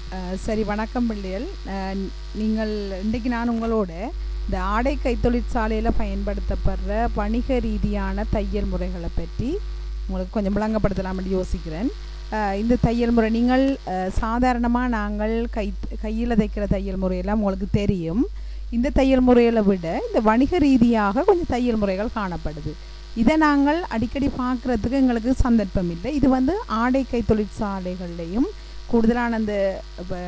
அஹ், சரி வணக்கம் பிள்ளைகள் அஹ், நீங்கள் இன்றைக்கு நான் உங்களோட இந்த ஆடை கைத்தொழிற்சாலையில் பயன்படுத்தப்படுற வணிக ரீதியான தையல் முறைகளை பற்றி உங்களுக்கு கொஞ்சம் விளங்கப்படுத்தலாம்னு யோசிக்கிறேன் அஹ், இந்த தையல் முறை நீங்கள் சாதாரணமாக நாங்கள் கை கையில் தைக்கிற தையல் முறையெல்லாம் உங்களுக்கு தெரியும் இந்த தையல் முறைகளை விட இந்த வணிக ரீதியாக கொஞ்சம் தையல் முறைகள் காணப்படுது இதை நாங்கள் அடிக்கடி பார்க்குறதுக்கு எங்களுக்கு சந்தர்ப்பம் இல்லை இது வந்து ஆடை கை தொழிற்சாலைகள்லையும் கூடுதலான அந்த வ-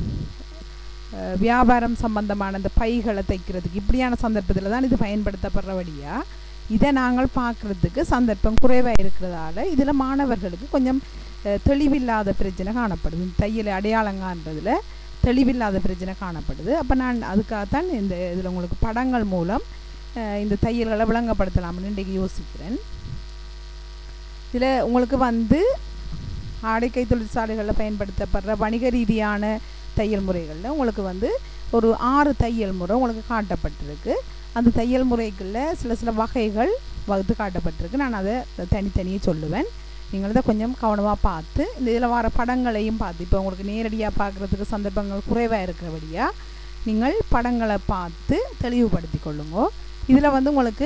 அஹ் வியாபாரம் சம்பந்தமான அந்த பைகளை தைக்கிறதுக்கு இப்படியான சந்தர்ப்பத்தில் தான் இது பயன்படுத்தப்படுறபடியாக இதை நாங்கள் பார்க்குறதுக்கு சந்தர்ப்பம் குறைவாக இருக்கிறதால இதில் மாணவர்களுக்கு கொஞ்சம் அஹ், தெளிவில்லாத பிரச்சனை காணப்படுது இந்த தையல் அடையாளங்கான்றதில் தெளிவில்லாத பிரச்சனை காணப்படுது அப்போ நான் அதுக்காகத்தான் இந்த இதில் உங்களுக்கு படங்கள் மூலம் அஹ், இந்த தையல்களை விளங்கப்படுத்தலாம்னு இன்றைக்கு யோசிக்கிறேன் இதில் உங்களுக்கு வந்து ஆடைக்கை தொழிற்சாலைகளில் பயன்படுத்தப்படுற வணிக ரீதியான தையல் முறைகளில் உங்களுக்கு வந்து ஒரு ஆறு தையல் முறை உங்களுக்கு காட்டப்பட்டிருக்கு அந்த தையல் முறைகளில் சில சில வகைகள் வகுத்து காட்டப்பட்டிருக்கு நான் அதை தனித்தனியே சொல்லுவேன் நீங்கள் அதை கொஞ்சம் கவனமாக பார்த்து இந்த இதில் வர படங்களையும் பார்த்து இப்போ உங்களுக்கு நேரடியாக பார்க்குறதுக்கு சந்தர்ப்பங்கள் குறைவாக இருக்கிறபடியாக நீங்கள் படங்களை பார்த்து தெளிவுபடுத்தி கொள்ளுங்க இதில் வந்து உங்களுக்கு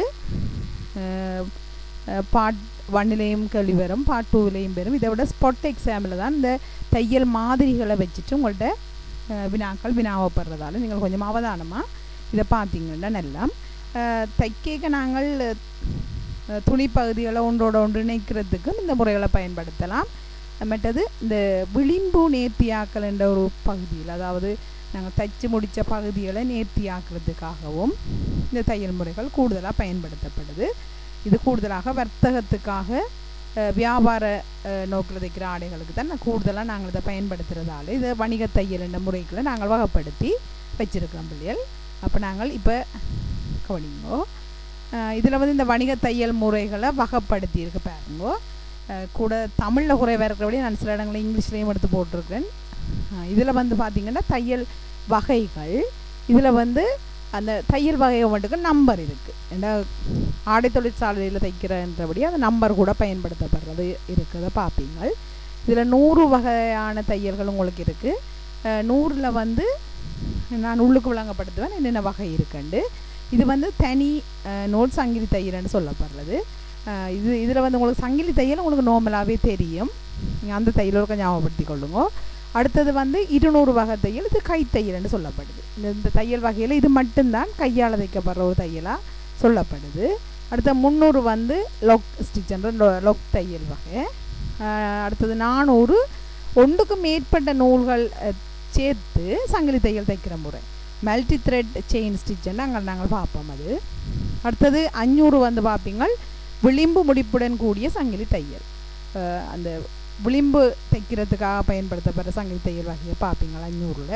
அஹ், அஹ், பாட் ஒன்னிலையும் கேள்வி வரும் பார்ட் டூவிலையும் வரும் இதை விட ஸ்பாட் எக்ஸாமில் தான் இந்த தையல் மாதிரிகளை வச்சுட்டு உங்கள்கிட்ட அஹ், வினாக்கள் வினாவப்படுறதால நீங்கள் கொஞ்சம் அவதானமாக இதை பார்த்தீங்கன்னா நல்லா அஹ், தைக்கேக்க நாங்கள் அஹ், துணி பகுதிகளை ஒன்றோட ஒன்று இணைக்கிறதுக்கும் இந்த முறைகளை பயன்படுத்தலாம் மற்றது இந்த விளிம்பு நேர்த்தியாக்கல் என்ற ஒரு பகுதியில் அதாவது நாங்கள் தைச்சு முடித்த பகுதிகளை நேர்த்தியாக்குறதுக்காகவும் இந்த தையல் முறைகள் கூடுதலாக பயன்படுத்தப்படுது இது கூடுதலாக வர்த்தகத்துக்காக அஹ், வியாபார அஹ், நோக்கில் தைக்கிற ஆடைகளுக்கு தான் நான் கூடுதலாக நாங்கள் இதை பயன்படுத்துகிறதால இதை வணிக தையல் என்ற முறைகளை நாங்கள் வகைப்படுத்தி வச்சிருக்கிறோம் பிள்ளைகள் அப்போ நாங்கள் இப்போ கவனிங்கோ இதில் வந்து இந்த வணிக தையல் முறைகளை வகைப்படுத்தி இருக்கு பாருங்கோ அஹ், கூட தமிழில் குறைவாக இருக்கிறபடி நான் சில இடங்களில் இங்கிலீஷ்லேயும் எடுத்து போட்டிருக்கேன் இதில் வந்து பார்த்திங்கன்னா தையல் வகைகள் இதில் வந்து அந்த தையல் வகையை மட்டும் நம்பர் இருக்குது ஏன்னா ஆடை தொழிற்சாலையில் தைக்கிறன்றபடி அந்த நம்பர் கூட பயன்படுத்தப்படுறது இருக்கிறத பார்ப்பீங்க இதில் நூறு வகையான தையல்கள் உங்களுக்கு இருக்குது நூறில் வந்து நான் உள்ளுக்கு விளங்கப்படுத்துவேன் என்னென்ன வகை இருக்குண்டு இது வந்து தனி நோட் சங்கிலி தையல்னு சொல்லப்படுறது அஹ் இது இதில் வந்து உங்களுக்கு சங்கிலி தையல் உங்களுக்கு நார்மலாகவே தெரியும் நீங்கள் அந்த தையலோட கொஞ்சம் ஞாபகப்படுத்தி கொள்ளுங்க அடுத்தது வந்து இருநூறு வகை தையல் இது கைத்தையல்னு சொல்லப்படுது இந்த இந்த தையல் வகையில் இது மட்டும்தான் கையால் தைக்கப்படுற ஒரு தையலாக சொல்லப்படுது அடுத்த முந்நூறு வந்து லொக் ஸ்டிச்ன்ற லொக் தையல் வகை அஹ் அடுத்தது நானூறு ஒன்றுக்கு மேற்பட்ட நூல்கள் அஹ், சேர்த்து சங்கிலி தையல் தைக்கிற முறை மல்டி த்ரெட் செயின் ஸ்டிச்சுன்னு அங்கே நாங்கள் பார்ப்போம் அது அடுத்தது அஞ்சூறு வந்து பார்ப்பீங்க விளிம்பு முடிப்புடன் கூடிய சங்கிலி தையல் அஹ், அந்த விளிம்பு தைக்கிறதுக்காக பயன்படுத்தப்படுற சங்கிலி தையல் வகையை பார்ப்பீங்க அஞ்சூறில்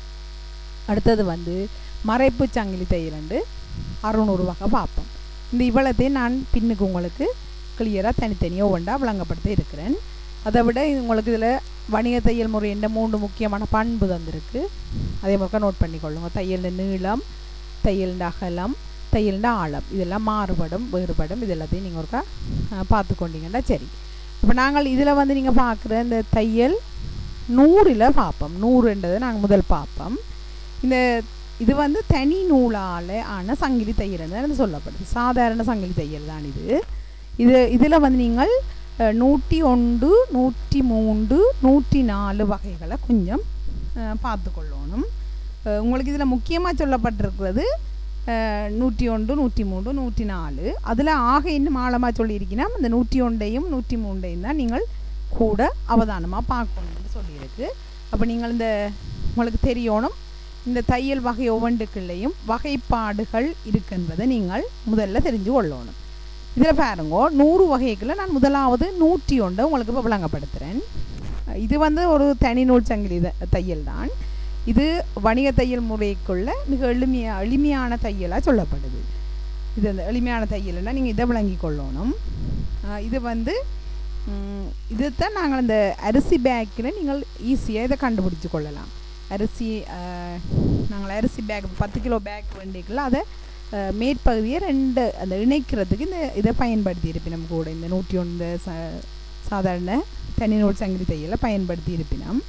அடுத்தது வந்து மறைப்பு சங்கிலி தையல் அறுநூறு வகை பார்ப்போம் இந்த இவ்வளத்தையும் நான் பின்னுக்கு உங்களுக்கு கிளியராக தனித்தனியாக ஒவ்வொன்றா விளங்கப்படுத்த இருக்கிறேன் அதை விட இது உங்களுக்கு இதில் வணிக தையல் முறை என்ற மூன்று முக்கியமான பண்பு தந்திருக்கு அதே மாதிரி நோட் பண்ணிக்கொள்ளுங்க தையல் நீளம் தையல் அகலம் தையல் ஆழம் இதெல்லாம் மாறுபடும் வேறுபடும் இது எல்லாத்தையும் நீங்கள் ஒருக்கா அஹ், பார்த்து கொண்டீங்கன்னா சரி இப்போ நாங்கள் இதில் வந்து நீங்கள் பார்க்குற இந்த தையல் நூறில் பார்ப்போம் நூறுன்றதை நாங்கள் முதல் பார்ப்போம் இந்த இது வந்து தனி நூலால் ஆன சங்கிலி தையல்னு தான் சொல்லப்படுது சாதாரண சங்கிலி தையல் தான் இது இது இதில் வந்து நீங்கள் அஹ், நூற்றி ஒன்று நூற்றி மூன்று நூற்றி நாலு வகைகளை கொஞ்சம் அஹ், பார்த்து கொள்ளணும் அஹ், உங்களுக்கு இதில் முக்கியமாக சொல்லப்பட்டிருக்கிறது அஹ், நூற்றி ஒன்று நூற்றி மூன்று நூற்றி நாலு அதில் ஆக இன்னும் ஆழமாக சொல்லியிருக்கீங்கன்னா இந்த நூற்றி ஒன்றையும் நூற்றி மூன்றையும் தான் நீங்கள் கூட அவதானமாக பார்க்கணும்னு சொல்லியிருக்கு அப்போ நீங்கள் இந்த உங்களுக்கு தெரியணும் இந்த தையல் வகை ஒவ்வொன்றுக்குள்ளேயும் வகைப்பாடுகள் இருக்குன்றதை நீங்கள் முதல்ல தெரிஞ்சு கொள்ளணும் இதில் பாருங்க நூறு வகைக்குள்ள நான் முதலாவது நூற்றி ஒன்றை உங்களுக்கு இப்போ விளங்கப்படுத்துகிறேன் இது வந்து ஒரு தனி நூல் சங்கிலி த- தையல் தான் இது வணிக தையல் முறைக்குள்ள மிக எளிமையா எளிமையான தையலாக சொல்லப்படுது இது அந்த எளிமையான தையல்னா நீங்கள் இதை விளங்கி கொள்ளணும் அஹ் இது வந்து ம், இதைத்தான் நாங்கள் அந்த அரிசி பேக்கில் நீங்கள் ஈஸியாக இதை கண்டுபிடிச்சு கொள்ளலாம் அரிசி அஹ், நாங்கள் அரிசி பேக் பத்து கிலோ பேக் வேண்டிக்கல அதை அஹ், மேற்பகுதியை ரெண்டு அந்த இணைக்கிறதுக்கு இந்த இதை பயன்படுத்தி இருப்பினம் கூட இந்த நூற்றி ஒன்று ச சாதாரண தனி நூல் சங்கிலி தையலை பயன்படுத்தி இருப்பினம்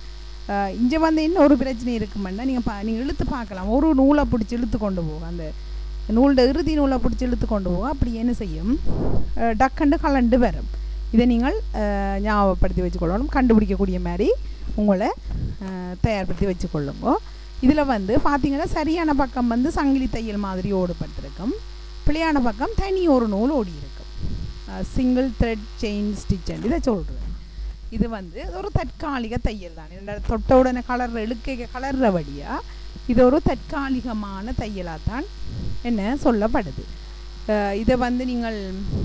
இங்கே வந்து இன்னொரு பிரச்சனை இருக்குமென்னா நீங்கள் பா நீங்கள் இழுத்து பார்க்கலாம் ஒரு நூலை பிடிச்சி இழுத்து கொண்டு போகும் அந்த நூலோட இறுதி நூலை பிடிச்சி இழுத்து கொண்டு போகும் அப்படி என்ன செய்யும் அஹ், டக்குண்டு கலண்டு வரும் இதை நீங்கள் அஹ், ஞாபகப்படுத்தி வச்சுக்கொள்ளணும் கண்டுபிடிக்கக்கூடிய மாதிரி உங்களை அஹ், தயார்படுத்தி வச்சுக்கொள்ளுங்க இதில் வந்து பார்த்தீங்கன்னா சரியான பக்கம் வந்து சங்கிலி தையல் மாதிரி ஓடுபட்டிருக்கும் பிழையான பக்கம் தனி ஒரு நூல் ஓடி இருக்கும் சிங்கிள் த்ரெட் செயின் ஸ்டிச் இதை சொல்கிறேன் இது வந்து ஒரு தற்காலிக தையல் தான் இந்த தொட்ட உடனே கலர் இழுக்க கலர்றபடியாக இது ஒரு தற்காலிகமான தையலாக தான் என்ன சொல்லப்படுது அஹ் இதை வந்து நீங்கள்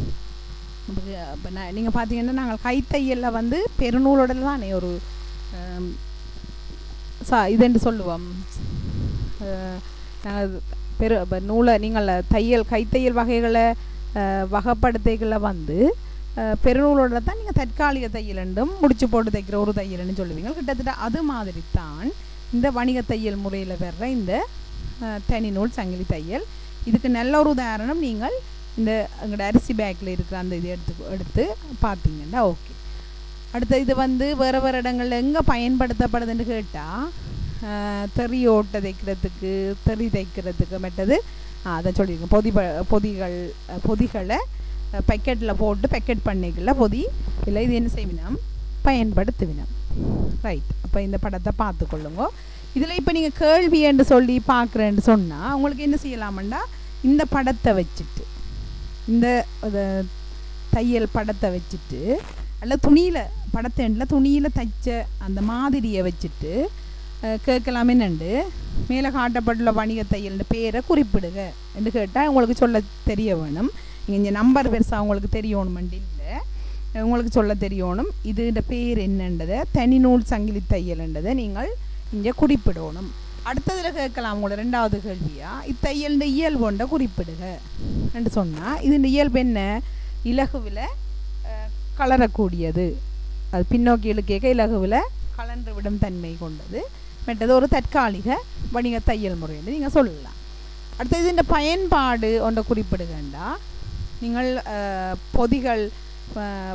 இப்போ நான் நீங்கள் பார்த்தீங்கன்னா நாங்கள் கைத்தையலில் வந்து பெருநூலோட தானே ஒரு அம், சா இதுன்னு சொல்லுவோம் அஹ், நாங்கள் பெரு இப்போ நூலை நீங்கள் தையல் கைத்தையல் வகைகளை அஹ், வகைப்படுத்தைகளில் வந்து அஹ், பெருநூலோட தான் நீங்கள் தற்காலிக தையலண்டும் முடிச்சு போட்டு தைக்கிற ஒரு தையல்னு சொல்லுவீங்க கிட்டத்தட்ட அது மாதிரி தான் இந்த வணிக தையல் முறையில் வர்ற இந்த அஹ், தனி நூல் சங்கிலி தையல் இதுக்கு நல்ல ஒரு உதாரணம் நீங்கள் இந்த எங்களோட அரிசி பேக்கில் இருக்கிற அந்த இது எடுத்து எடுத்து பார்த்தீங்கன்னா ஓகே அடுத்த இது வந்து வேறு வேறு இடங்களில் எங்கே பயன்படுத்தப்படுதுன்னு கேட்டால் தெறி ஓட்டை தைக்கிறதுக்கு தெறி தைக்கிறதுக்கு மற்றது ஆ, அதை சொல்லியிருக்கேன் பொதி ப- பொதிகள் அஹ், பொதிகளை பேக்கெட்டில் போட்டு பேக்கெட் பண்ணிக்கல பொதி இல்லை இது என்ன செய்வினம் பயன்படுத்துவினம் ரைட் அப்போ இந்த படத்தை பார்த்துக்கொள்ளுங்க இதில் இப்போ நீங்கள் கேள்வி என்று சொல்லி பார்க்குறேன்னு சொன்னால் உங்களுக்கு என்ன செய்யலாமண்டா இந்த படத்தை வச்சுட்டு இந்த அது தையல் படத்தை வச்சுட்டு அல்ல துணியில் படத்தேண்டில் துணியில் தைச்ச அந்த மாதிரியை வச்சுட்டு அஹ், கேட்கலாமே நண்டு மேலே காட்டப்பட்டுள்ள வணிக தையல்னு பேரை குறிப்பிடுக என்று கேட்டால் உங்களுக்கு சொல்ல தெரிய வேணும் நீங்கள் இங்கே நம்பர் பெருசாக உங்களுக்கு தெரியணுமெண்டு இல்லை உங்களுக்கு சொல்ல தெரியணும் இதுன்ற பேர் என்னன்றதை தனி நூல் சங்கிலி தையல்ன்றதை நீங்கள் இங்கே குறிப்பிடணும் அடுத்ததில் கேட்கலாம் உங்களோட ரெண்டாவது கேள்வியா இத்தையல்ன்ற இயல்பு ஒன்றை குறிப்பிடுக என்று சொன்னால் இது இயல்பு என்ன இலகுவில் அஹ், கலரக்கூடியது அது பின்னோக்கி இழுக்க இலகுவில் கலன்று விடும் தன்மை கொண்டது மற்றது ஒரு தற்காலிக வணிக தையல் முறைன்னு நீங்கள் சொல்லலாம் அடுத்தது இந்த பயன்பாடு ஒன்றை குறிப்பிடுகண்டா நீங்கள் அஹ், பொதிகள் அஹ்,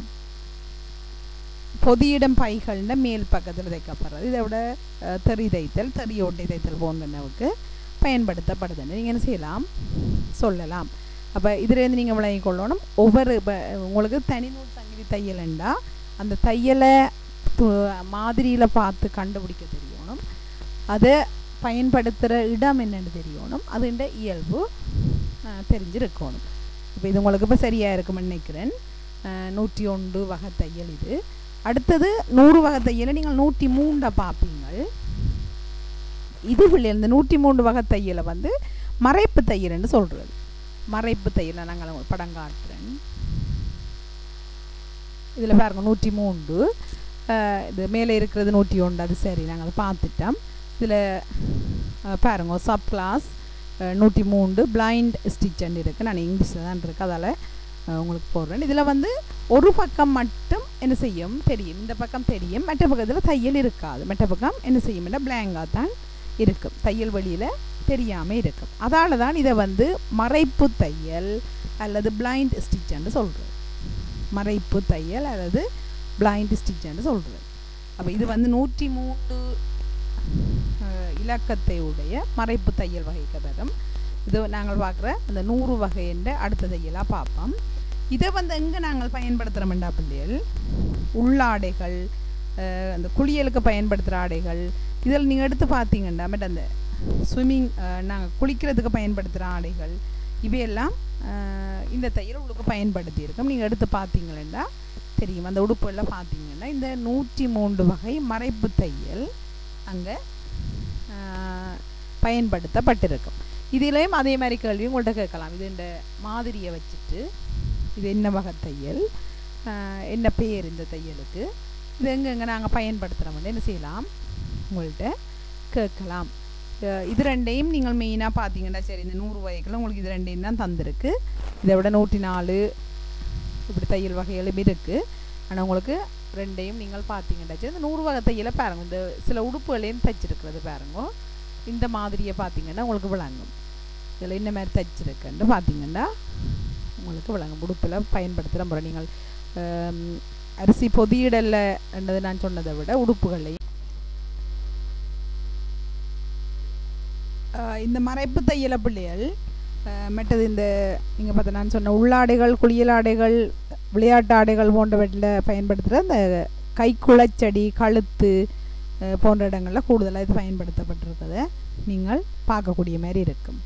பொதியிடம் பைகள்னு மேல் பக்கத்தில் தைக்கப்படுறது இதை விட அஹ், தெறி தைத்தல் தெறி ஓட்டை தைத்தல் போன்றனவுக்கு பயன்படுத்தப்படுதுன்னு நீங்கள் என்ன செய்யலாம் சொல்லலாம் அப்போ இதுலேருந்து நீங்கள் விளங்கிக் கொள்ளணும் ஒவ்வொரு இப்போ உங்களுக்கு தனிநூல் சங்கிலி தையல்ண்டா அந்த தையலை மாதிரியில் பார்த்து கண்டுபிடிக்க தெரியணும் அதை பயன்படுத்துகிற இடம் என்னன்னு தெரியணும் அதுண்ட இயல்பு அஹ், தெரிஞ்சிருக்கணும் இப்போ இது உங்களுக்கு இப்போ சரியாக இருக்கும்னு நினைக்கிறேன் அஹ், நூற்றி ஒன்று வகை தையல் இது அடுத்தது நூறு வகை தையலை நீங்கள் நூற்றி மூண்டை பார்ப்பீங்கள் இது இந்த நூற்றி மூன்று வகை தையலை வந்து மறைப்பு தையல்னு சொல்கிறது மறைப்பு தையலை நாங்கள் உங்களுக்கு படம் காட்டுறேன் இதில் பாருங்க நூற்றி மூன்று அஹ், இது மேலே இருக்கிறது நூற்றி ஒன்று அது சரி நாங்கள் அதை பார்த்துட்டோம் இதில் பாருங்க சப் கிளாஸ் நூற்றி மூன்று பிளைண்ட் ஸ்டிச்சுன்னு இருக்குது நான் இங்கிலீஷில் தான் இருக்குது அதால் உங்களுக்கு போடுறேன் இதில் வந்து ஒரு பக்கம் மட்டும் என்ன செய்யும் தெரியும் இந்த பக்கம் தெரியும் மற்ற பக்கத்தில் தையல் இருக்காது மற்ற பக்கம் என்ன செய்யும்னா பிளாங்காக தான் இருக்கும் தையல் வழியில் தெரியாமல் இருக்கும் அதால தான் இதை வந்து மறைப்பு தையல் அல்லது பிளைண்ட் ஸ்டிச்சுன்னு சொல்கிறது மறைப்பு தையல் அல்லது பிளைண்ட் ஸ்டிச்சுன்னு சொல்கிறது அப்போ இது வந்து நூற்றி மூன்று அஹ், இலக்கத்தை உடைய மறைப்பு தையல் வகைக்கு வரும் இது நாங்கள் பார்க்குற அந்த நூறு வகை என்ற அடுத்த தையலாக பார்ப்போம் இதை வந்து எங்கே நாங்கள் பயன்படுத்துகிறோம்டா பிள்ளைகள் உள்ளாடைகள் அஹ், அந்த குளியலுக்கு பயன்படுத்துகிற ஆடைகள் இதில் நீங்கள் எடுத்து பார்த்தீங்கன்னா பட் அந்த ஸ்விம்மிங் நாங்கள் குளிக்கிறதுக்கு பயன்படுத்துகிற ஆடைகள் இவையெல்லாம் அஹ், இந்த தையல் உங்களுக்கு பயன்படுத்தி இருக்கோம் நீங்கள் எடுத்து பார்த்தீங்கன்னா தெரியும் அந்த உடுப்புகளில் பார்த்தீங்கன்னா இந்த நூற்றி மூன்று வகை மறைப்பு தையல் அங்கே பயன்படுத்தப்பட்டிருக்கும் இதிலையும் அதே மாதிரி கேள்வி உங்கள்கிட்ட கேட்கலாம் இது இந்த மாதிரியை வச்சுட்டு இது என்ன வகை தையல் ஆஹ் என்ன பேர் இந்த தையலுக்கு இது எங்கெங்கே நாங்கள் பயன்படுத்துகிறோம்னு என்ன செய்யலாம் உங்கள்கிட்ட கேட்கலாம் அஹ் இது ரெண்டையும் நீங்கள் மெயினாக பார்த்தீங்கன்னா சரி இந்த நூறு வகைகள் உங்களுக்கு இது ரெண்டையும் தான் தந்திருக்கு இதை விட நூற்றி நாலு இப்படி தையல் வகைகளும் இருக்குது ஆனால் உங்களுக்கு ரெண்டையும் நீங்கள் பார்த்தீங்கன்னா சரி இந்த நூறு வகை தையலை பாருங்க இந்த சில உடுப்புகளையும் தைச்சிருக்கிறது பாருங்க இந்த மாதிரியை பார்த்தீங்கன்னா உங்களுக்கு விளங்கும் இதில் என்ன மாதிரி தைச்சிருக்குன்னு பார்த்தீங்கன்னா உங்களுக்கு விளங்கும் உடுப்பில் பயன்படுத்துகிற முறை நீங்கள் ஆம், அரிசி பொதியிடல என்றது நான் சொன்னதை விட உடுப்புகளையும் அஹ் இந்த மறைப்பு தையல பிள்ளைகள் அஹ் மற்றது இந்த நீங்கள் பார்த்த நான் சொன்ன உள்ளாடைகள் குளியலாடைகள் விளையாட்டு ஆடைகள் போன்றவற்றில் பயன்படுத்துகிற இந்த கைக்குளச்செடி கழுத்து அஹ் போன்ற இடங்களில் கூடுதலாக இது பயன்படுத்தப்பட்டிருக்கிறத நீங்கள் பார்க்கக்கூடிய மாதிரி இருக்கும்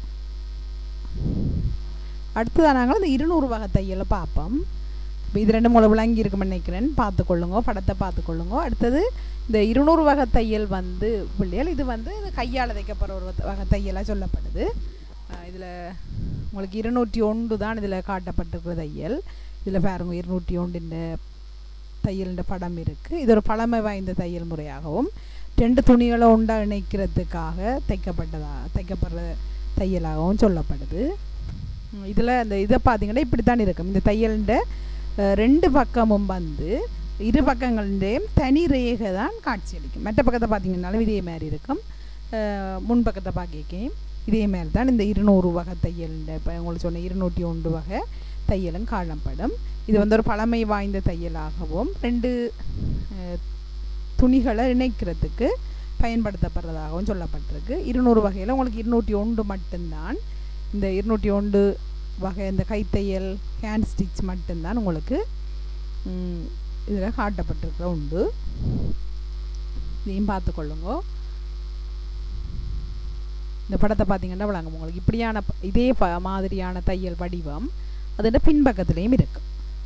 அடுத்ததாக நாங்கள் இந்த இருநூறு வகை தையலை பார்ப்போம் இப்போ இது ரெண்டு மூணு விளங்கி இருக்கும்னு நினைக்கிறேன் பார்த்துக்கொள்ளுங்க படத்தை பார்த்துக்கொள்ளுங்க அடுத்தது இந்த இருநூறு வகை தையல் வந்து பிள்ளைகள் இது வந்து இது கையால் தைக்கப்படுற ஒரு வகை- வகை தையலாக சொல்லப்படுது இதில் உங்களுக்கு இருநூற்றி ஒன்று தான் இதில் காட்டப்பட்டிருக்கிற தையல் இதில் பாருங்க இருநூற்றி ஒன்றின் தையல்ன்ற படம் இருக்குது இது ஒரு பழமை வாய்ந்த தையல் முறையாகவும் ரெண்டு துணிகளை உண்டா இணைக்கிறதுக்காக தைக்கப்பட்டதா தைக்கப்படுற தையலாகவும் சொல்லப்படுது இதில் அந்த இதை பார்த்தீங்கன்னா இப்படி தான் இருக்கும் இந்த தையல்ன்ற அஹ், ரெண்டு பக்கமும் வந்து இரு பக்கங்கள்டையும் தனி ரேகை தான் காட்சியளிக்கும் மற்ற பக்கத்தை பார்த்தீங்கன்னாலும் இதே மாதிரி இருக்கும் அஹ், முன் பக்கத்தை பார்க்கையும் இதே மாதிரி தான் இந்த இருநூறு வகை தையல்ன்ற இப்போ உங்களுக்கு சொன்ன இருநூற்றி ஒன்று வகை தையலும் காணப்படும் இது வந்து ஒரு பழமை வாய்ந்த தையலாகவும் ரெண்டு அஹ், துணிகளை இணைக்கிறதுக்கு பயன்படுத்தப்படுறதாகவும் சொல்லப்பட்டிருக்கு இருநூறு வகையில் உங்களுக்கு இருநூற்றி ஒன்று மட்டும்தான் இந்த இருநூற்றி ஒன்று வகை இந்த கைத்தையல் ஹேண்ட் ஸ்டிச் மட்டும்தான் உங்களுக்கு இதில் காட்டப்பட்டிருக்கிற உண்டு இதையும் பார்த்துக்கொள்ளுங்க இந்த படத்தை பார்த்தீங்கன்னா விளங்கும் உங்களுக்கு இப்படியான ப- இதே ப மாதிரியான தையல் வடிவம் அதோட பின்பக்கத்துலேயும் இருக்கு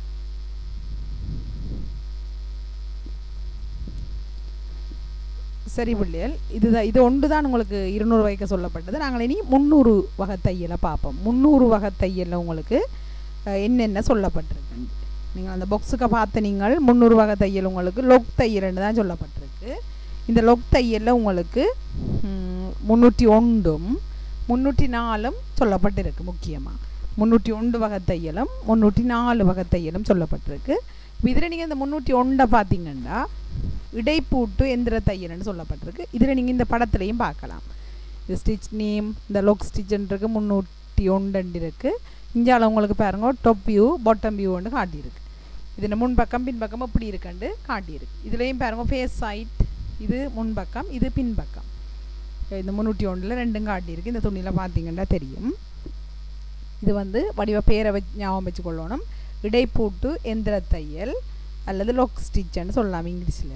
சரி பிள்ளைகள் இதுதான் இது ஒன்று தான் உங்களுக்கு இருநூறு வைக்க சொல்லப்பட்டது நாங்கள் இனி முந்நூறு வகை தையலை பார்ப்போம் முந்நூறு வகை தையலில் உங்களுக்கு அஹ், என்னென்ன சொல்லப்பட்டிருக்கு நீங்கள் அந்த பாக்ஸுக்கு பார்த்த நீங்கள் முந்நூறு வகை தையல் உங்களுக்கு லொக் தையல்னு தான் சொல்லப்பட்டிருக்கு இந்த லொக் தையலில் உங்களுக்கு முந்நூற்றி ஒன்றும் முந்நூற்றி நாலும் சொல்லப்பட்டிருக்கு முக்கியமாக முந்நூற்றி ஒன்று வகை தையலும் முந்நூற்றி நாலு வகை தையலும் சொல்லப்பட்டிருக்கு இதில் நீங்கள் இந்த முந்நூற்றி ஒன்றை பார்த்தீங்கன்னா இடைப்பூட்டு எந்திர தையல்னு சொல்லப்பட்டிருக்கு இதில் நீங்கள் இந்த படத்துலையும் பார்க்கலாம் இது ஸ்டிச் நேம் இந்த லொக் ஸ்டிச்சுன்றிருக்கு முந்நூற்றி ஒன்று இருக்குது இஞ்சால உங்களுக்கு பாருங்க டாப் வியூ பாட்டம் வியூன்னு காட்டியிருக்கு இதில் முன்பக்கம் பின்பக்கம் இப்படி இருக்குண்டு காட்டியிருக்கு இதுலேயும் பாருங்க ஃபேஸ் சைட் இது முன்பக்கம் இது பின்பக்கம் இந்த முந்நூற்றி ஒன்றில் ரெண்டும் காட்டியிருக்கு இந்த துணியில் பார்த்தீங்கன்னா தெரியும் இது வந்து வடிவ பேரை வச்சு ஞாபகம் வச்சுக்கொள்ளணும் இடைப்பூட்டு எந்திர தையல் அல்லது லொக் ஸ்டிச்சுன்னு சொல்லலாம் இங்கிலீஷில்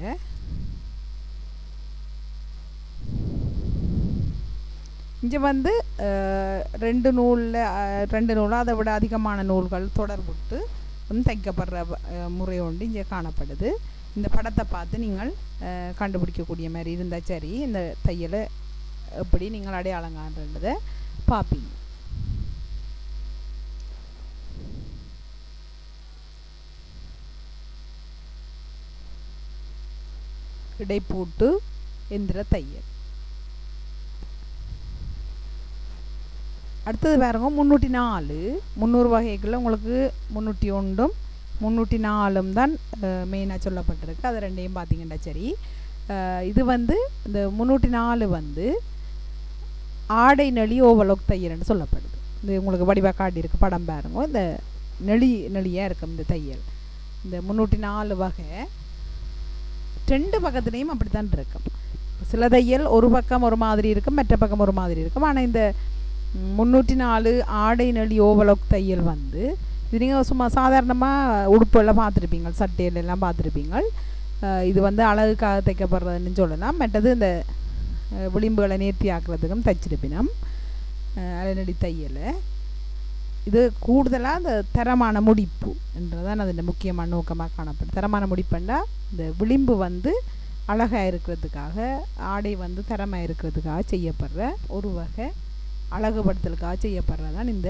இங்கே வந்து அஹ், ரெண்டு நூலில் ரெண்டு நூலும் அதை விட அதிகமான நூல்கள் தொடர்புட்டு வந்து தைக்கப்படுற வ- அஹ், முறை ஒன்று இங்கே காணப்படுது இந்த படத்தை பார்த்து நீங்கள் அஹ், கண்டுபிடிக்கக்கூடிய மாதிரி இருந்தால் சரி இந்த தையலை எப்படி நீங்கள் அடையாளம் காண்றதை பார்ப்பீங்க இடைப்பூட்டு எந்திர தையல் அடுத்தது பாருங்க முந்நூற்றி நாலு முந்நூறு வகைகளில் உங்களுக்கு முந்நூற்றி ஒன்றும் முந்நூற்றி நாலும் தான் மெயினாக சொல்லப்பட்டிருக்கு அது ரெண்டையும் பார்த்தீங்கன்னா சரி அஹ், இது வந்து இந்த முந்நூற்றி நாலு வந்து ஆடை நெளி ஓவலோக் தையல்னு சொல்லப்படுது இது உங்களுக்கு வடிவாக காட்டியிருக்கு படம் பாருங்க இந்த நெளி நெளியாக இருக்கும் இந்த தையல் இந்த முந்நூற்றி நாலு வகை ரெண்டு பக்கத்துலேயும் அப்படி தான் இருக்கும் சில தையல் ஒரு பக்கம் ஒரு மாதிரி இருக்கும் மற்ற பக்கம் ஒரு மாதிரி இருக்கும் ஆனால் இந்த ம், முந்நூற்றி நாலு ஆடை நெளி ஓவலோக் தையல் வந்து இது நீங்கள் சும்மா சாதாரணமாக உடுப்பெல்லாம் பார்த்துருப்பீங்க சட்டையில எல்லாம் பார்த்துருப்பீங்க அஹ், இது வந்து அழகுக்காக தைக்கப்படுறதுன்னு சொல்லலாம் மற்றது இந்த அஹ், விளிம்புகளை நேர்த்தி ஆக்குறதுக்கும் தைச்சிருப்பினம் அலைநடி தையலை இது கூடுதலாக இந்த தரமான முடிப்பு என்றதான் அதன் முக்கியமான நோக்கமாக காணப்படும் தரமான முடிப்புன்னா இந்த விளிம்பு வந்து அழகாக இருக்கிறதுக்காக ஆடை வந்து தரமாக இருக்கிறதுக்காக செய்யப்படுற ஒரு வகை அழகுபடுத்தலுக்காக செய்யப்படுறதான் இந்த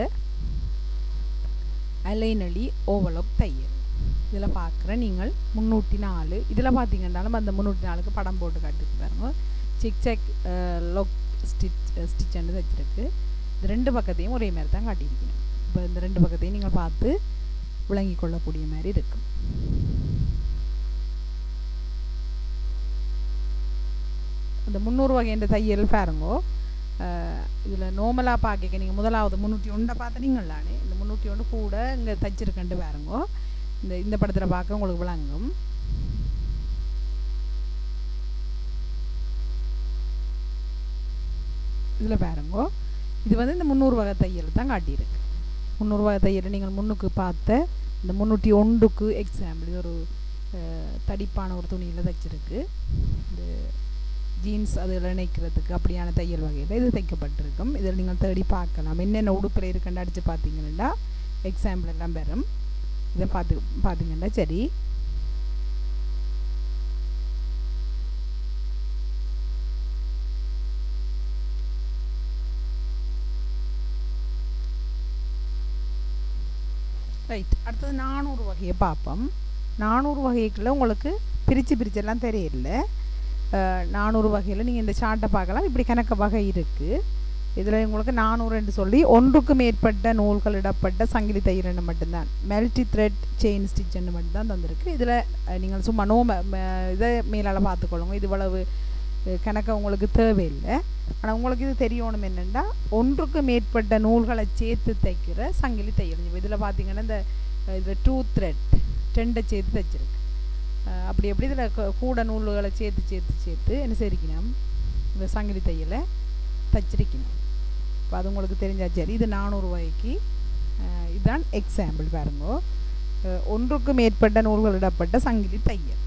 அலைநளி ஓவலோக் தையல் இதில் பார்க்குற நீங்கள் முந்நூற்றி நாலு இதில் பார்த்தீங்கன்னாலும் அந்த முந்நூற்றி நாலுக்கு படம் போட்டு காட்டுக்கு பாருங்க சிக் செக் லொக் ஸ்டிச் ஸ்டிச்னு தைச்சிருக்கு இது ரெண்டு பக்கத்தையும் ஒரே மாதிரி தான் காட்டியிருக்கணும் இப்போ இந்த ரெண்டு பக்கத்தையும் நீங்கள் பார்த்து விளங்கி கொள்ளக்கூடிய மாதிரி இருக்கும் இந்த முந்நூறு வகைன்ற தையல் பாருங்கோ இதில் நோமலாக பார்க்க நீங்கள் முதலாவது முந்நூற்றி ஒன்றை பார்த்துனீங்களானே இந்த முந்நூற்றி ஒன்று கூட இங்கே தைச்சிருக்கண்டு பாருங்கோ இந்த இந்த படத்தில் பார்க்க உங்களுக்கு விளங்கும் இதில் பாருங்கோ இது வந்து இந்த முந்நூறு வகை தையல் தான் காட்டியிருக்கு முந்நூறு வகை தையல் நீங்கள் முன்னுக்கு பார்த்த இந்த முந்நூற்றி ஒன்றுக்கு எக்ஸாம்பிள் இது ஒரு அஹ், தடிப்பான ஒரு துணியில் தைச்சிருக்கு இந்த ஜீன்ஸ் அதில் இணைக்கிறதுக்கு அப்படியான தையல் வகையில் இது தைக்கப்பட்டிருக்கும் இதில் நீங்கள் தேடி பார்க்கலாம் என்னென்ன உடுப்பில் இருக்குன்னு அடித்து பார்த்தீங்கன்னா எக்ஸாம்பிள் எல்லாம் பெறும் இதை பார்த்து பார்த்தீங்கன்னா சரி ரைட் அடுத்தது நானூறு வகையை பார்ப்போம் நானூறு வகைக்குள்ள உங்களுக்கு பிரித்து பிரிச்செல்லாம் தெரியல அஹ், நானூறு வகையில் நீங்கள் இந்த சார்ட்டை பார்க்கலாம் இப்படி கணக்கு வகை இருக்குது இதில் உங்களுக்கு நானூறுன்னு சொல்லி ஒன்றுக்கு மேற்பட்ட நூல்கள் இடப்பட்ட சங்கிலி தையல்னு மட்டும்தான் மெல்டி த்ரெட் செயின் ஸ்டிச்சுன்னு மட்டும்தான் தந்திருக்கு இதில் நீங்கள் சும்மா நோ இதை மேலால் பார்த்துக்கொள்ளுங்க இது இவ்வளவு அஹ், கணக்கு உங்களுக்கு தேவையில்லை ஆனால் உங்களுக்கு இது தெரியணும் என்னென்னா ஒன்றுக்கு மேற்பட்ட நூல்களை சேர்த்து தைக்கிற சங்கிலி தையல் இதில் பார்த்தீங்கன்னா இந்த இதில் டூ த்ரெட் டெண்டை சேர்த்து தைச்சிருக்கு அஹ் அப்படி எப்படி இதில் கூட நூல்களை சேர்த்து சேர்த்து சேர்த்து என்ன செய்திருக்கணும் இந்த சங்கிலி தையலை தச்சிருக்கணும் இப்போ அது உங்களுக்கு தெரிஞ்சா சரி இது நானூறு ரூபாய்க்கு அஹ் இதுதான் எக்ஸாம்பிள் பாருங்கோ அஹ் ஒன்றுக்கு மேற்பட்ட நூல்கள் இடப்பட்ட சங்கிலி தையல்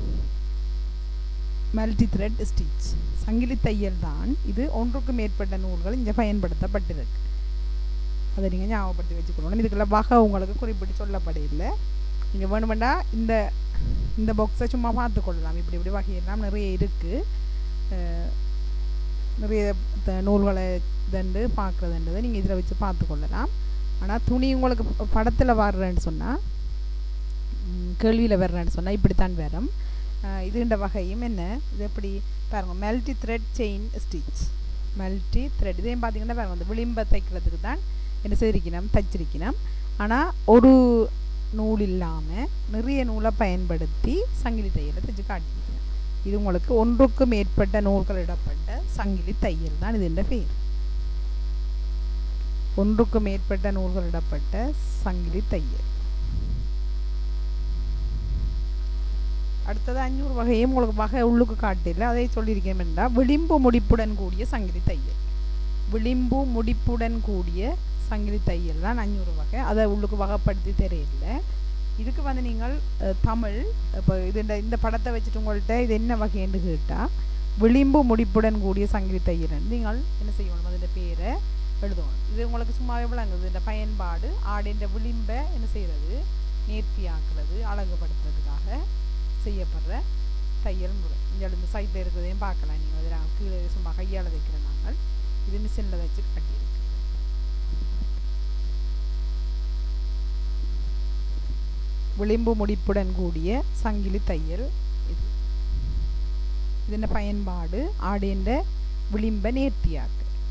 மல்டி த்ரெட் ஸ்டிச் சங்கிலி தையல் தான் இது ஒன்றுக்கு மேற்பட்ட நூல்கள் இங்கே பயன்படுத்தப்பட்டிருக்கு அதை நீங்கள் ஞாபகப்படுத்தி வச்சுக்கணும் இதுக்குள்ள வகை உங்களுக்கு குறிப்பிட்டு சொல்லப்படையில்லை நீங்கள் வேணுமெண்டா இந்த இந்த பாக்ஸை சும்மா பார்த்துக்கொள்ளலாம் இப்படி இப்படி வகையெல்லாம் நிறைய இருக்குது நிறைய த- நூல்களை தண்டு பார்க்குறதுன்றதை நீங்கள் இதில் வச்சு பார்த்துக்கொள்ளலாம் ஆனால் துணி உங்களுக்கு படத்தில் வர்றேன்னு சொன்னால் கேள்வியில் வர்றேன்னு சொன்னால் இப்படித்தான் வரும் அஹ் இதுன்ற வகையும் என்ன இது எப்படி பாருங்க multi thread chain stitch multi thread இதையும் பார்த்தீங்கன்னா பாருங்க அந்த விளிம்பை தைக்கிறதுக்கு தான் என்ன செய்திருக்கணும் தைச்சிருக்கணும் ஆனால் ஒரு நூல் இல்லாமல் நிறைய நூலை பயன்படுத்தி சங்கிலி தையலை தைச்சு காட்டியிருக்கணும் இது உங்களுக்கு ஒன்றுக்கு மேற்பட்ட நூல்கள் இடப்பட்ட சங்கிலி தையல் தான் இது பேர் ஒன்றுக்கு மேற்பட்ட நூல்கள் இடப்பட்ட சங்கிலி தையல் அடுத்தது அஞ்சூறு வகையும் உங்களுக்கு வகை உள்ளுக்கு காட்டில அதை சொல்லியிருக்கேன் என்றால் விளிம்பு முடிப்புடன் கூடிய சங்கிலி தையல் விளிம்பு முடிப்புடன் கூடிய சங்கிலி தையல் தான் அஞ்சூறு வகை அதை உள்ளுக்கு வகைப்படுத்தி தெரியல இதுக்கு வந்து நீங்கள் அஹ், தமிழ் இப்போ இது இந்த இந்த படத்தை வச்சுட்டு உங்கள்கிட்ட இது என்ன வகைன்னு கேட்டால் விளிம்பு முடிப்புடன் கூடிய சங்கிலி தையல் நீங்கள் என்ன செய்யணும் அதிൻ്റെ பேரை எழுதணும் இது உங்களுக்கு சும்மாவே விளங்குது இந்த பயன்பாடு ஆடின்ற விளிம்பை என்ன செய்கிறது நேர்த்தியாக்குறது அழகுபடுத்துறதுக்காக செய்யப்படுற தையல் முறை இங்கே இந்த சைட்டில் இருக்கிறதையும் பார்க்கலாம் நீங்கள் இதில் கீழே சும்மா கையால் வைக்கிற நாங்கள் இது மிஷினில் வச்சு கட்டியிருக்கு விளிம்பு முடிப்புடன் கூடிய சங்கிலி தையல் இது ഇതിൻ്റെ பயன்பாடு ஆடியൻ്റെ விளிம்பை நேர்த்தியாக்கு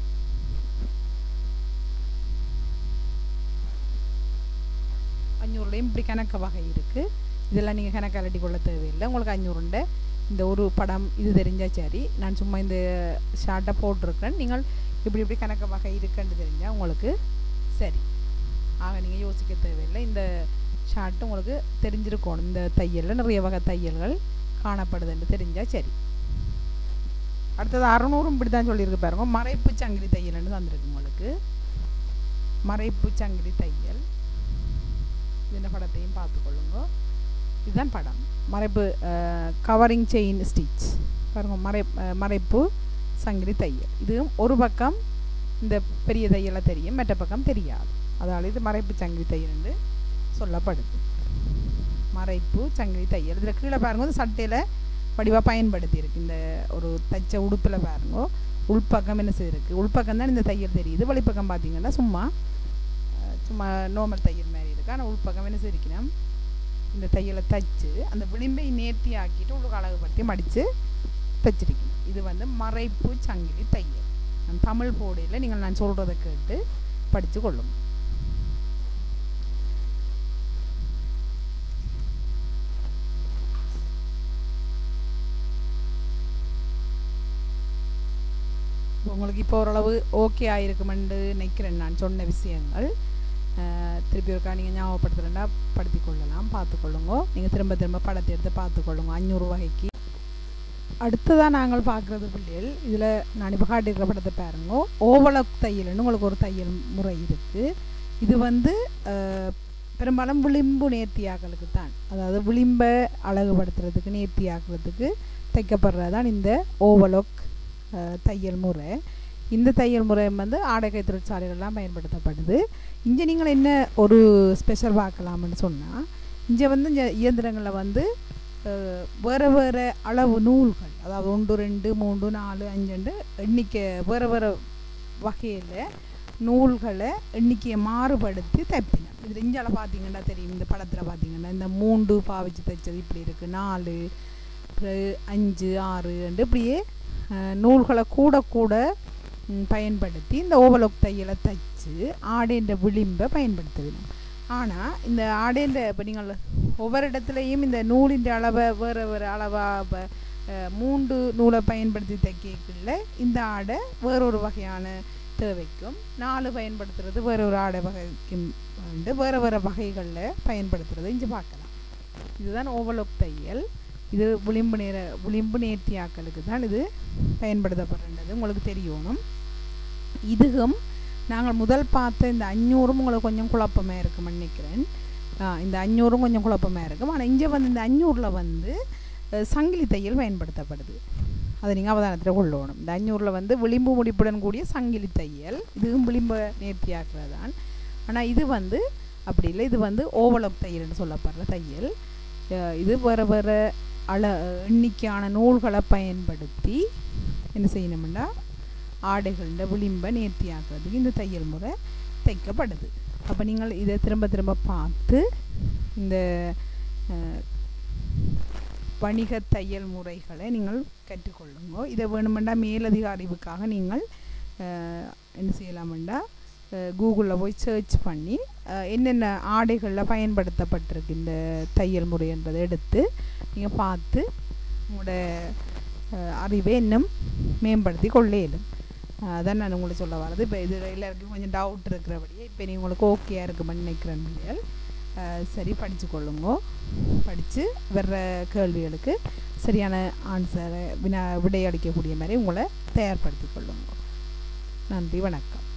அஞ்சூறுலேயும் இப்படி கணக்கு வகை இருக்குது இதெல்லாம் நீங்கள் கணக்கு அலட்டி கொள்ள தேவையில்லை உங்களுக்கு அஞ்சூறுண்ட இந்த ஒரு படம் இது தெரிஞ்சால் சரி நான் சும்மா இந்த ஷார்ட்டை போட்டிருக்கேன் நீங்கள் இப்படி இப்படி கணக்கு வகை இருக்குன்னு தெரிஞ்சால் உங்களுக்கு சரி ஆக நீங்கள் யோசிக்க தேவையில்லை இந்த ஷார்ட் உங்களுக்கு தெரிஞ்சிருக்கணும் இந்த தையலில் நிறைய வகை தையல்கள் காணப்படுதுன்னு தெரிஞ்சால் சரி அடுத்தது அறநூறும் இப்படி தான் சொல்லியிருக்கு பாருங்க மறைப்பு சங்கிலி தையல்னு தந்திருக்கு உங்களுக்கு மறைப்பு சங்கிலி தையல் இந்த படத்தையும் பார்த்துக்கொள்ளுங்க இதுதான் படம் மறைப்பு கவரிங் செயின் ஸ்டிச் பாருங்க மறை அஹ், மறைப்பு சங்கிலி தையல் இதுவும் ஒரு பக்கம் இந்த பெரிய தையலை தெரியும் மற்ற பக்கம் தெரியாது அதால் இது மறைப்பு சங்கிலி தையல் என்று சொல்லப்படுது மறைப்பு சங்கிலி தையல் இதில் கீழே பாருங்க இந்த சட்டையில் வடிவாக பயன்படுத்தி இருக்கு இந்த ஒரு தைச்ச உடுப்பில் பாருங்க உள்பக்கம் என்ன செய்திருக்கு உள்பக்கம் தான் இந்த தையல் தெரியுது வெளிப்பக்கம் பார்த்தீங்கன்னா சும்மா அஹ், சும்மா நார்மல் தையல் மாதிரி இருக்கு ஆனால் உள்பக்கம் என்ன செய்திருக்கணும் இந்த தையலை தைச்சு அந்த விளிம்பை நேர்த்தி ஆக்கிட்டு உங்களுக்கு அழகுபடுத்தி மடித்து தைச்சிருக்கணும் இது வந்து மறைப்பு சங்கிலி தையல் நான் தமிழ் போடையில் நீங்கள் நான் சொல்கிறத கேட்டு படித்து கொள்ளும் உங்களுக்கு இப்போ ஓரளவு ஓகே ஆயிருக்குமென்று நினைக்கிறேன் நான் சொன்ன விஷயங்கள் அஹ், திருப்பி ஒருக்கா நீங்கள் ஞாபகப்படுத்துகிறேன்னா படுத்தி கொள்ளலாம் பார்த்துக்கொள்ளுங்க நீங்கள் திரும்ப திரும்ப படத்தை எடுத்து பார்த்துக்கொள்ளுங்க அஞ்சூறு வகைக்கு அடுத்ததாக நாங்கள் பார்க்குறது பிள்ளைகள் இதில் நான் இப்போ காட்டியிருக்கிற படத்தை பாருங்க ஓவலக் தையல்னு உங்களுக்கு ஒரு தையல் முறை இருக்குது இது வந்து அஹ், பெரும்பாலும் விளிம்பு நேர்த்தியாக்களுக்கு தான் அதாவது விளிம்பை அழகுபடுத்துறதுக்கு நேர்த்தியாக்குறதுக்கு தைக்கப்படுறது தான் இந்த ஓவலோக் தையல் முறை இந்த தையல் முறை வந்து ஆடை கை தொழிற்சாலைகள்லாம் பயன்படுத்தப்படுது இங்கே நீங்கள் என்ன ஒரு ஸ்பெஷல் பார்க்கலாம்னு சொன்னால் இங்கே வந்து இந்த இயந்திரங்களில் வந்து அஹ், வேறு வேறு அளவு நூல்கள் அதாவது ஒன்று ரெண்டு மூன்று நாலு அஞ்சுண்டு எண்ணிக்கை வேறு வேறு வகையில் நூல்களை எண்ணிக்கையை மாறுபடுத்தி தைப்பினோம் இதில் இஞ்சால பார்த்தீங்கன்னா தெரியும் இந்த படத்தில் பார்த்தீங்கன்னா இந்த மூன்று பாவிச்சு தைச்சது இப்படி இருக்குது நாலு பிறகு அஞ்சு ஆறு இப்படியே அஹ், நூல்களை கூட கூட ம், பயன்படுத்தி இந்த ஓவலோக் தையலை தைச்சு ஆடைன்ற விளிம்பை பயன்படுத்துவினோம் ஆனால் இந்த ஆடைன்ற இப்போ நீங்கள் ஒவ்வொரு இடத்துலையும் இந்த நூலின் அளவை வேறு வேறு அளவாக இப்போ மூன்று நூலை பயன்படுத்தி தைக்கல இந்த ஆடை வேறொரு வகையான தேவைக்கும் நாலு பயன்படுத்துறது வேற ஒரு ஆடை வகைக்கும் வந்து வேறு வேறு வகைகளில் பயன்படுத்துறது இங்கே பார்க்கலாம் இதுதான் ஓவலோக் தையல் இது விளிம்பு நேர விளிம்பு நேர்த்தியாக்களுக்கு தான் இது பயன்படுத்தப்படுறது உங்களுக்கு தெரியணும் இதுவும் நாங்கள் முதல் பார்த்த இந்த அஞ்சூறும் உங்களுக்கு கொஞ்சம் குழப்பமாக இருக்கும் நினைக்கிறேன் ஆ, இந்த அஞ்சூறும் கொஞ்சம் குழப்பமாக இருக்கும் ஆனால் இங்கே வந்து இந்த அஞ்சூரில் வந்து அஹ், சங்கிலி தையல் பயன்படுத்தப்படுது அதை நீங்கள் அவதானத்தில் கொள்ளணும் இந்த அஞ்சூரில் வந்து விளிம்பு முடிப்புடன் கூடிய சங்கிலி தையல் இதுவும் விளிம்பை நேர்த்தியாக்குறது தான் ஆனால் இது வந்து அப்படி இல்லை இது வந்து ஓவலப் தையல்னு சொல்லப்படுற தையல் அஹ், இது வேறு வேறு அள எண்ணிக்கையான நூல்களை பயன்படுத்தி என்ன செய்யணும்னா ஆடைகளோட விளிம்பை நேர்த்தியாக்குறதுக்கு இந்த தையல் முறை தைக்கப்படுது அப்போ நீங்கள் இதை திரும்ப திரும்ப பார்த்து இந்த அஹ், வணிக தையல் முறைகளை நீங்கள் கற்றுக்கொள்ளுங்க இதை வேணுமெண்டா மேலதிக அறிவுக்காக நீங்கள் அஹ், என்ன செய்யலாமெண்டா கூகுளில் போய் சர்ச் பண்ணி அஹ், என்னென்ன ஆடைகளில் பயன்படுத்தப்பட்டிருக்கு இந்த தையல் முறை என்பதை எடுத்து நீங்கள் பார்த்து உங்களோட அஹ், அறிவை இன்னும் மேம்படுத்தி கொள்ள இயலும் அஹ், அதான் நான் உங்களுக்கு சொல்ல வரது இப்போ இது எல்லாருக்கும் கொஞ்சம் டவுட் இருக்கிறபடியே இப்போ நீ உங்களுக்கு ஓகேயா இருக்குமென்னு நினைக்கிறேன் பிள்ளைகள் அஹ், சரி படித்து கொள்ளுங்க படித்து வர்ற கேள்விகளுக்கு சரியான ஆன்சரை வினா விடையளிக்கக்கூடிய மாதிரி உங்களை தயார்படுத்தி கொள்ளுங்க நன்றி வணக்கம்